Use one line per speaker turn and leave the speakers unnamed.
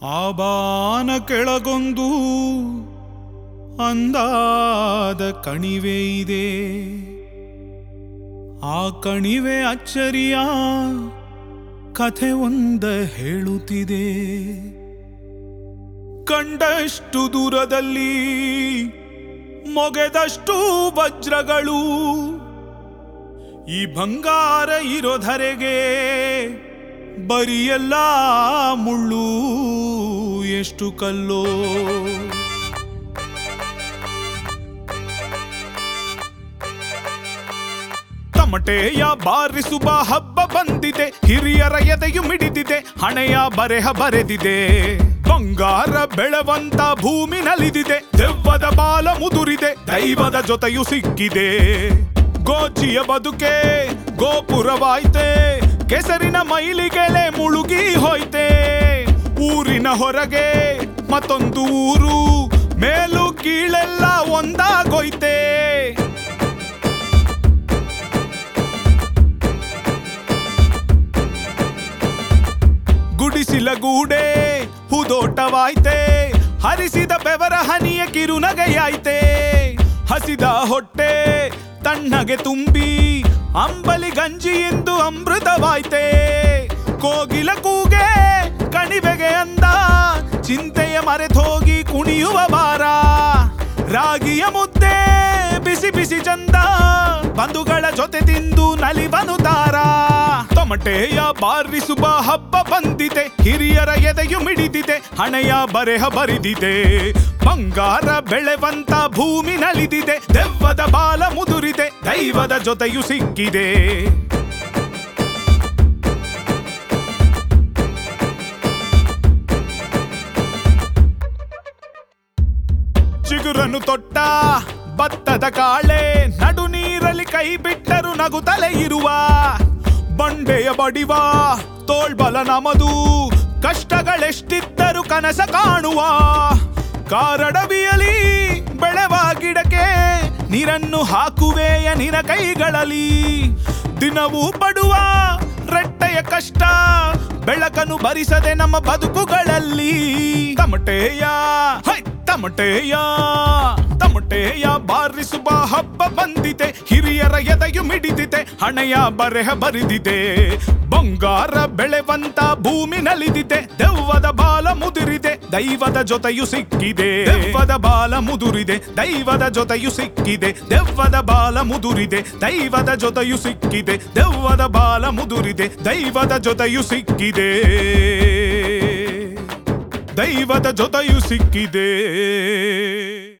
ಆ ಬಾನ ಕೆಳಗೊಂದು ಅಂದಾದ ಕಣಿವೆ ಇದೆ ಆ ಕಣಿವೆ ಅಚ್ಚರಿಯ ಕಥೆ ಒಂದ ಹೇಳುತ್ತಿದೆ ಕಂಡಷ್ಟು ದೂರದಲ್ಲಿ ಮೊಗೆದಷ್ಟು ವಜ್ರಗಳು ಈ ಬಂಗಾರ ಇರೋ ಧರೆಗೆ ಬರಿಯೆಲ್ಲ ಮುಳ್ಳು ಎಷ್ಟು ಕಲ್ಲೋ ತಮಟೆಯ ಬಾರಿಸುವ ಹಬ್ಬ ಬಂದಿದೆ ಹಿರಿಯರ ಎದೆಯು ಮಿಡಿದಿದೆ ಹಣೆಯ ಬರೆಹ ಬರೆದಿದೆ ಬಂಗಾರ ಬೆಳವಂತ ಭೂಮಿ ನಲಿದಿದೆ ದೆವ್ವದ ಬಾಲ ಮುದುರಿದೆ ದೈವದ ಜೊತೆಯು ಸಿಕ್ಕಿದೆ ಗೋಚಿಯ ಬದುಕೆ ಗೋಪುರವಾಯ್ತೆ ಕೆಸರಿನ ಮೈಲಿಗೆಲೆ ಮುಳುಗಿ ಹೋಯ್ತೆ ಊರಿನ ಹೊರಗೆ ಮತ್ತೊಂದು ಊರು ಮೇಲು ಕೀಳೆಲ್ಲ ಒಂದಾಗೋಯ್ತೆ ಗುಡಿಸಿಲ ಗೂಡೆ ಹುದೋಟವಾಯ್ತೆ ಹರಿಸಿದ ಬೆವರ ಹನಿಯ ಕಿರುನಗೆಯಾಯ್ತೆ ಹಸಿದ ಹೊಟ್ಟೆ ತಣ್ಣಗೆ ತುಂಬಿ ಅಂಬಲಿ ಗಂಜಿ ಎಂದು ಅಮೃತವಾಯ್ತೆ ಕೋಗಿಲ ಕೂಗೆ ಕಣಿವೆಗೆ ಅಂದ ಚಿಂತೆಯ ಮರೆತೋಗಿ ಕುಣಿಯುವ ಬಾರ ರಾಗಿಯ ಮುದ್ದೆ ಬಿಸಿ ಬಿಸಿ ಚಂದ ಬಂಧುಗಳ ಜೊತೆ ತಿಂದು ನಲಿವನು ತಾರ ತೊಮಟೆಯ ಬಾರಿಸುವ ಹಬ್ಬ ಬಂದಿದೆ ಹಿರಿಯರ ಎದೆಯು ಮಿಡಿದಿದೆ ಹಣೆಯ ಬರೆಹ ಬರಿದಿದೆ ಬಂಗಾರ ಬೆಳೆವಂತ ಭೂಮಿ ನಲಿದಿದೆ ದೆವ್ವದ ಬಾಲ ಮುದುರಿದೆ ದೈವದ ಜೊತೆಯು ಸಿಕ್ಕಿದೆ ಚಿಗುರನ್ನು ತೊಟ್ಟ ಭತ್ತದ ಕಾಳೆ ನಡು ನೀರಲ್ಲಿ ಕೈ ಬಿಟ್ಟರು ನಗುತ್ತಲೇ ಇರುವ ಬಂಡೆಯ ಬಡಿವ ತೋಳ್ಬಲ ನಮದು ಕಷ್ಟಗಳೆಷ್ಟಿದ್ದರು ಕನಸ ಕಾಣುವ ಕಾರಡವಿಯಲಿ ಬೆಳೆವ ಗಿಡಕ್ಕೆ ನೀರನ್ನು ಹಾಕುವೆಯ ನಿನ ಕೈಗಳಲ್ಲಿ ದಿನವೂ ಪಡುವ ರೆಟ್ಟೆಯ ಕಷ್ಟ ಬೆಳಕನ್ನು ಭರಿಸದೆ ನಮ್ಮ ಬದುಕುಗಳಲ್ಲಿ ತಮಟೆಯ ಹೈ ತಮಟೆಯ ತಮಟೆಯ ಬಾರಿಸುವ ಹಬ್ಬ ಬಂದಿದೆ ಹಿರಿಯರ ಎದೆಯು ಮಿಡಿದಿದೆ ಹಣೆಯ ಬರೆಹ ಬರಿದಿದೆ ಬಂಗಾರ ಬೆಳೆವಂತ ಭೂಮಿ ನಲಿದಿದೆ ದೆವ್ವದ ಬಾಲ ಮುದುರಿದೆ ದೈವದ ಜೊತೆಯು ಸಿಕ್ಕಿದೆ ದೆವ್ವದ ಬಾಲ ಮುದುರಿದೆ ದೈವದ ಜೊತೆಯು ಸಿಕ್ಕಿದೆ ದೆವ್ವದ ಬಾಲ ಮುದುರಿದೆ ದೈವದ ಜೊತೆಯು ಸಿಕ್ಕಿದೆ ದೆವ್ವದ ಬಾಲ ಮುದುರಿದೆ ದೈವದ ಜೊತೆಯು ಸಿಕ್ಕಿದೆ ದೈವದ ಜೊತೆಯು ಸಿಕ್ಕಿದೆ